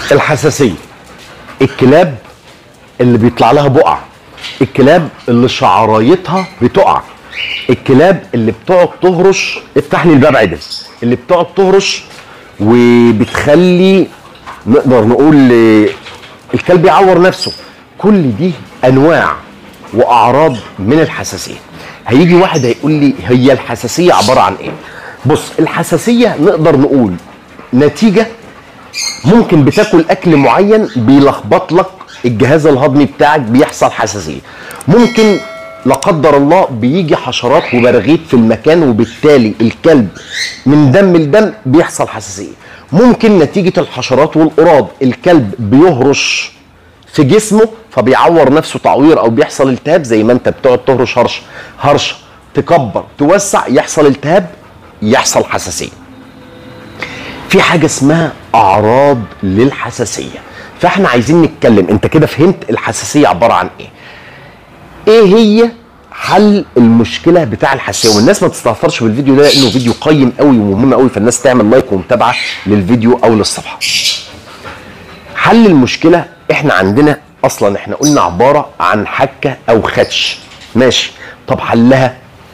الحساسيه الكلاب اللي بيطلع لها بقع الكلاب اللي شعرايتها بتقع الكلاب اللي بتقعد تهرش افتح لي الباب عدل اللي بتقعد تهرش وبتخلي نقدر نقول آه، الكلب يعور نفسه كل دي انواع واعراض من الحساسيه هيجي واحد هيقول لي هي الحساسيه عباره عن ايه بص الحساسيه نقدر نقول نتيجه ممكن بتاكل اكل معين بيلخبط لك الجهاز الهضمي بتاعك بيحصل حساسيه ممكن لا قدر الله بيجي حشرات وبراغيث في المكان وبالتالي الكلب من دم لدم بيحصل حساسيه ممكن نتيجه الحشرات والقراض الكلب بيهرش في جسمه فبيعور نفسه تعوير او بيحصل التهاب زي ما انت بتقعد تهرش هرش هرشه تكبر توسع يحصل التهاب يحصل حساسيه في حاجه اسمها اعراض للحساسيه فاحنا عايزين نتكلم انت كده فهمت الحساسيه عباره عن ايه ايه هي حل المشكله بتاع الحساسيه والناس ما تستهترش بالفيديو ده لانه فيديو قيم قوي ومهم قوي فالناس تعمل لايك ومتابعه للفيديو او للصفحه حل المشكله احنا عندنا اصلا احنا قلنا عباره عن حكه او خدش ماشي طب حلها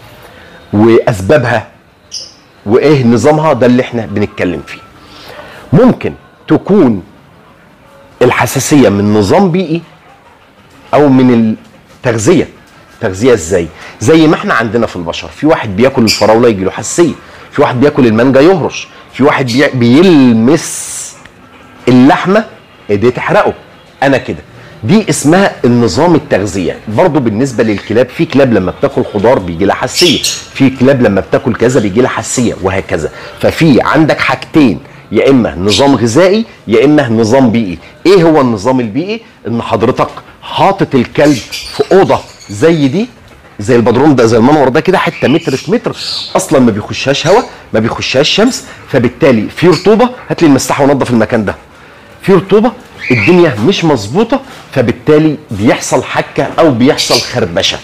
واسبابها وايه نظامها ده اللي احنا بنتكلم فيه ممكن تكون الحساسيه من نظام بيئي او من التغذيه تغذيه ازاي زي ما احنا عندنا في البشر في واحد بياكل الفراوله يجي له حساسيه في واحد بياكل المانجا يهرش في واحد بي... بيلمس اللحمه ايديه تحرقه انا كده دي اسمها النظام التغذيه برضه بالنسبه للكلاب في كلاب لما بتاكل خضار بيجي لها حساسيه في كلاب لما بتاكل كذا بيجي لها حساسيه وهكذا ففي عندك حاجتين يا اما نظام غذائي يا اما نظام بيئي ايه هو النظام البيئي ان حضرتك حاطط الكلب في اوضه زي دي زي البدروم ده زي المنور ده كده حته متر في متر اصلا ما بيخشهاش هواء ما بيخشهاش شمس فبالتالي في رطوبه هات لي المساحه ونظف المكان ده في رطوبه الدنيا مش مظبوطه فبالتالي بيحصل حكه او بيحصل خربشه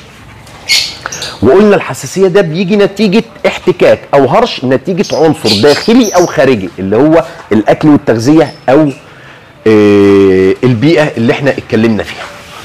وقلنا الحساسيه ده بيجي نتيجه احتكاك او هرش نتيجه عنصر داخلي او خارجي اللي هو الاكل والتغذيه او آه، البيئه اللي احنا اتكلمنا فيها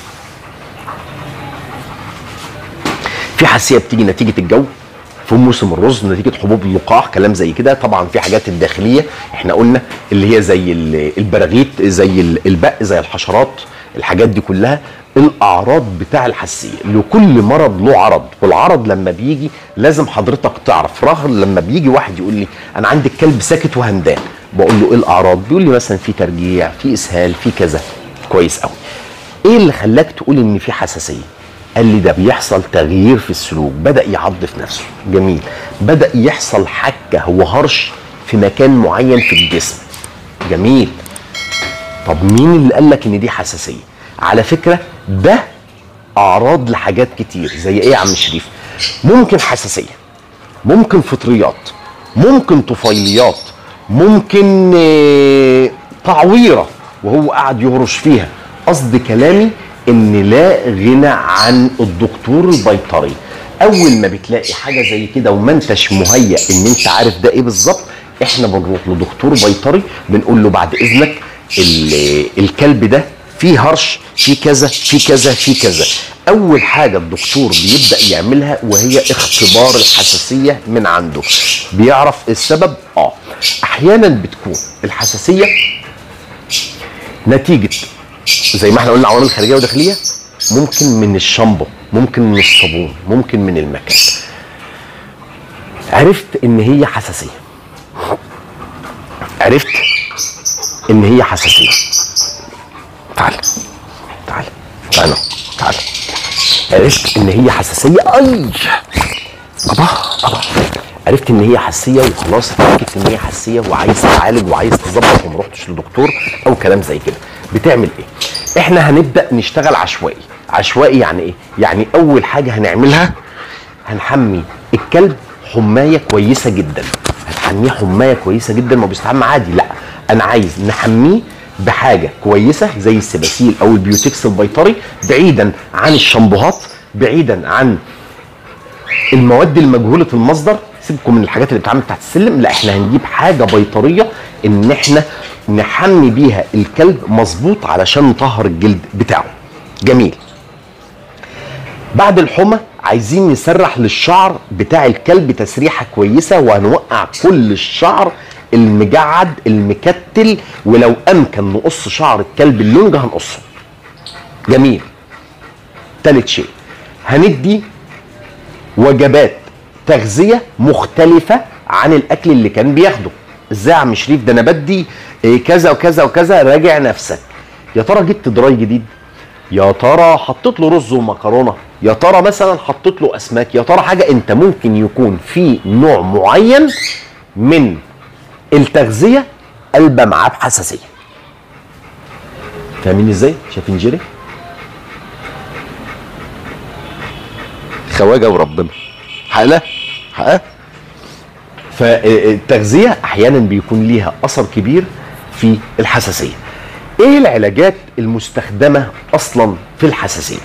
في حساسيه بتيجي نتيجه الجو في موسم الرز نتيجه حبوب اللقاح كلام زي كده طبعا في حاجات الداخليه احنا قلنا اللي هي زي ال- البراغيث زي ال- البق زي الحشرات الحاجات دي كلها الاعراض بتاع الحساسيه لكل مرض له عرض والعرض لما بيجي لازم حضرتك تعرف رغم لما بيجي واحد يقول لي انا عندي الكلب ساكت وهمدان بقول له ايه الاعراض بيقول لي مثلا في ترجيع في اسهال في كذا كويس قوي ايه اللي خلاك تقول ان في حساسيه قال لي ده بيحصل تغيير في السلوك بدا يعض في نفسه جميل بدا يحصل حكه وهرش في مكان معين في الجسم جميل طب مين اللي قال لك ان دي حساسيه على فكره ده اعراض لحاجات كتير زي ايه يا عم شريف ممكن حساسيه ممكن فطريات ممكن طفيليات ممكن آه، تعويره وهو قاعد يهرش فيها قصد كلامي ان لا غنى عن الدكتور البيطري اول ما بتلاقي حاجه زي كده وما انتش مهيأ ان انت عارف ده ايه بالظبط احنا بنروح لدكتور بيطري بنقول له بعد اذنك ال- الكلب ده فيه هرش في كذا في كذا في كذا اول حاجه الدكتور بيبدا يعملها وهي اختبار الحساسيه من عنده بيعرف السبب اه احيانا بتكون الحساسيه نتيجه زي ما احنا قلنا عوامل خارجيه وداخليه ممكن من الشامبو ممكن من الصابون ممكن من المكان عرفت ان هي حساسيه عرفت ان هي حساسيه تعال تعال تعال تعال عرفت ان هي حساسيه اي ابا ابا عرفت ان هي حساسيه وخلاص اتاكدت ان هي حساسيه وعايز تعالج وعايز تظبط وما رحتش لدكتور او كلام زي كده بتعمل ايه احنا هنبدا نشتغل عشوائي عشوائي يعني ايه يعني اول حاجه هنعملها هنحمي الكلب حمايه كويسه جدا هتحميه حمايه كويسه جدا ما بيستحمى عادي لا انا عايز نحميه بحاجه كويسه زي السباسيل او البيوتكس البيطري بعيدا عن الشامبوهات بعيدا عن المواد المجهوله المصدر سيبكم من الحاجات اللي بتتعمل تحت السلم لا احنا هنجيب حاجه بيطريه ان احنا نحمي بيها الكلب مظبوط علشان نطهر الجلد بتاعه جميل بعد الحمى عايزين نسرح للشعر بتاع الكلب تسريحه كويسه وهنوقع كل الشعر المجعد المكتل ولو امكن نقص شعر الكلب اللونج هنقصه جميل تالت شيء هندي وجبات تغذيه مختلفه عن الاكل اللي كان بياخده ازاي يا عم شريف ده انا بدي إيه كذا وكذا وكذا راجع نفسك يا ترى جبت دراي جديد يا ترى حطيت له رز ومكرونه يا ترى مثلا حطيت له اسماك يا ترى حاجه انت ممكن يكون في نوع معين من التغذيه قلبه معاه بحساسيه فاهمين ازاي شايفين جيري خواجه وربنا حقنا حقها فالتغذيه احيانا بيكون ليها اثر كبير في الحساسيه ايه العلاجات المستخدمه اصلا في الحساسيه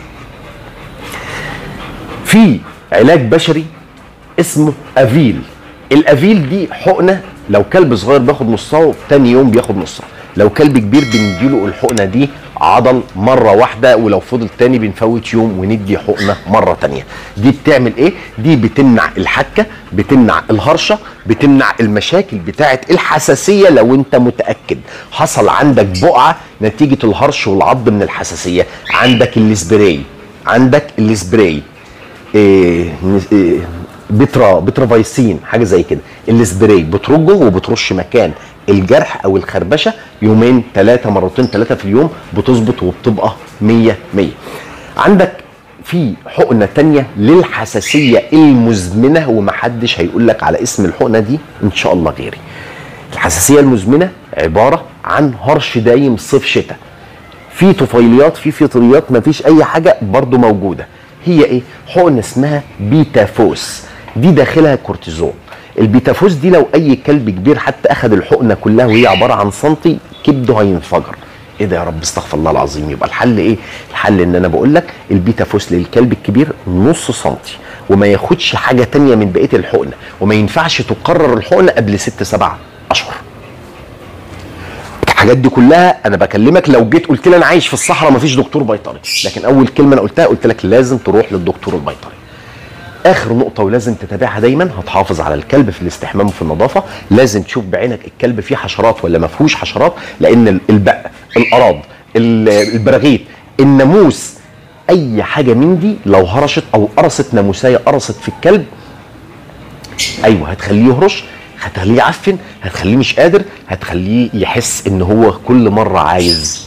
في علاج بشري اسمه افيل الافيل دي حقنه لو كلب صغير بياخد نصها تاني يوم بياخد نصها لو كلب كبير بنديله الحقنه دي عضل مره واحده ولو فضل تاني بنفوت يوم وندي حقنه مره تانيه دي بتعمل ايه دي بتمنع الحكه بتمنع الهرشه بتمنع المشاكل بتاعه الحساسيه لو انت متاكد حصل عندك بقعه نتيجه الهرش والعض من الحساسيه عندك السبراي عندك السبراي إيه إيه بترا بترافايسين حاجه زي كده السبراي بترجه وبترش مكان الجرح او الخربشه يومين ثلاثه مرتين ثلاثه في اليوم بتظبط وبتبقى 100 100 عندك في حقنه تانية للحساسيه المزمنه ومحدش هيقول لك على اسم الحقنه دي ان شاء الله غيري الحساسيه المزمنه عباره عن هرش دايم صيف شتاء في طفيليات في فطريات مفيش اي حاجه برضو موجوده هي ايه حقنه اسمها بيتافوس دي داخلها كورتيزون البيتافوس دي لو اي كلب كبير حتى اخذ الحقنه كلها وهي عباره عن سنتي كبده هينفجر ايه ده يا رب استغفر الله العظيم يبقى الحل ايه الحل ان انا بقول لك البيتافوس للكلب الكبير نص سنتي وما ياخدش حاجه تانية من بقيه الحقنه وما ينفعش تكرر الحقنه قبل ست سبع اشهر الحاجات دي كلها انا بكلمك لو جيت قلت لي انا عايش في الصحراء مفيش دكتور بيطري لكن اول كلمه انا قلتها قلت لك لازم تروح للدكتور البيطري اخر نقطه ولازم تتابعها دايما هتحافظ على الكلب في الاستحمام وفي النظافه لازم تشوف بعينك الكلب فيه حشرات ولا ما فيهوش حشرات لان البق القراض البراغيث الناموس اي حاجه من دي لو هرشت او قرصت ناموسايه قرصت في الكلب ايوه هتخليه يهرش هتخليه يعفن هتخليه مش قادر هتخليه يحس ان هو كل مره عايز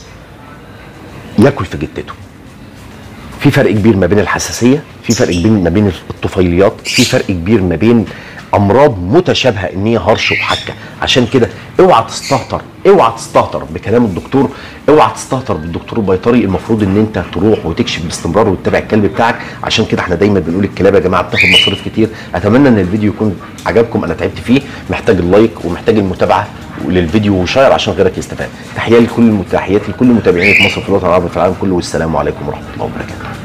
ياكل في جتته في فرق كبير ما بين الحساسيه في فرق كبير ما بين الطفيليات في فرق كبير ما بين امراض متشابهه ان هي هرش وحكه عشان كده اوعى تستهتر اوعى تستهتر بكلام الدكتور اوعى تستهتر بالدكتور البيطري المفروض ان انت تروح وتكشف باستمرار وتتابع الكلب بتاعك عشان كده احنا دايما بنقول الكلاب يا جماعه بتاخد مصاريف كتير اتمنى ان الفيديو يكون عجبكم انا تعبت فيه محتاج اللايك ومحتاج المتابعه للفيديو وشير عشان غيرك يستفاد تحيه لكل تحياتي لكل متابعين في مصر في الوطن العربي في العالم كله والسلام عليكم ورحمه الله وبركاته